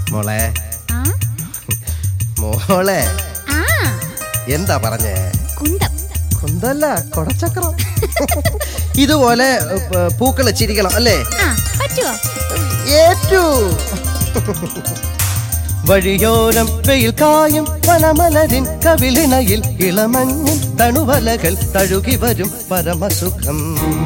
മോളെ ആ മോളെ ആ എന്താ പറഞ്ഞേ കുന്തം കുന്തല്ല കൊടച്ചക്രം ഇതുപോലെ പൂക്കൾ ചിരിക്കണം അല്ലേ ആ പറ്റുമോ ഏറ്റു വഴിയോരം വെയിൽ കായും വനമലരിൻ കവിളിണയിൽ ഇളമഞ്ഞിൻ തണുവലകൾ തഴുകി വരും പരമസുഖം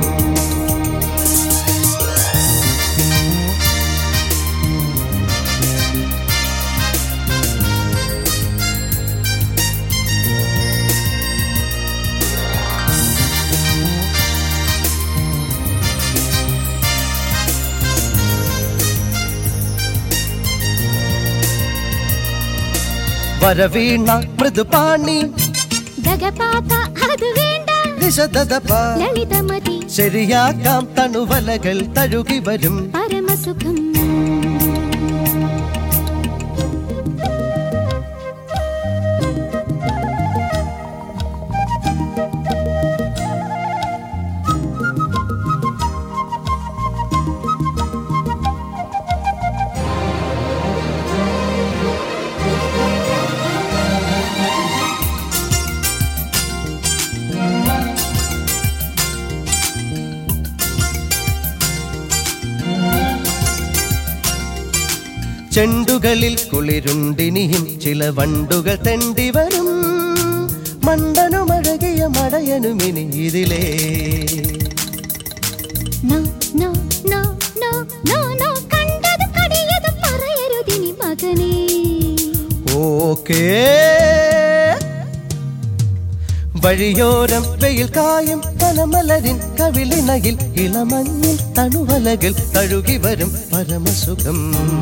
വരവീണ മൃദുപാണി ദഗപാപ അത് വേണ്ട നിശദപ ലളിതമതി ശരിയാക്കാം തണുവലകൾ തഴുകി വരും പരമസുഖം ചെണ്ടുകളിൽ കുളിരുണ്ടിനിയും ചില വണ്ടുകൾ തെണ്ടി വരും മണ്ടനുമഴകിയ മടയനുമിനി ഇതിലേ no no no no no no കണ്ടത് കടിയത് പറയരുതിനി മകനേ ഓക്കേ വഴിയോരം വെയിൽ കായും പനമലരിൻ കവിളിണയിൽ ഇളമഞ്ഞിൽ തണുവലകൾ തഴുകി വരും പരമസുഖം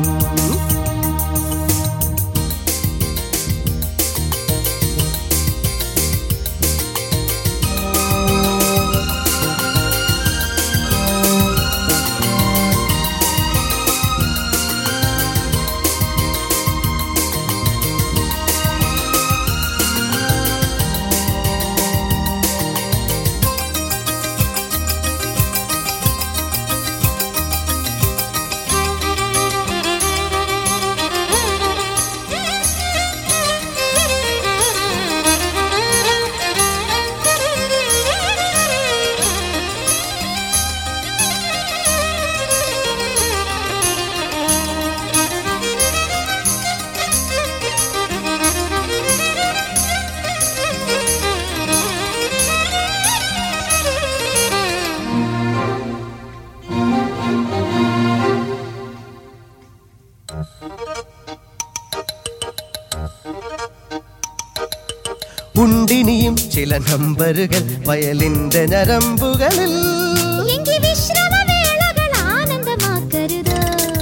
ഉണ്ടിനിയും ചില നമ്പറുകൾ വയലിന്റെ ഞരമ്പുകളിൽ എങ്കി വിശ്രമവേളകൾ ആനന്ദമാക്കരുത്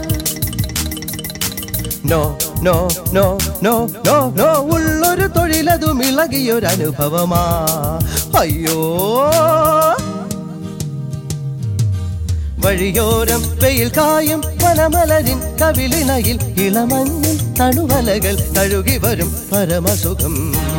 no no no no no no ഉള്ളൊരു തൊഴിലതും ഇളകിയൊരനുഭവമാ അയ്യോ വഴിയോരം വെയിൽ കായും വനമലരിൻ കവിളിണയിൽ ഇളമഞ്ഞിൽ തണുവലകൾ തഴുകി വരും പരമസുഖം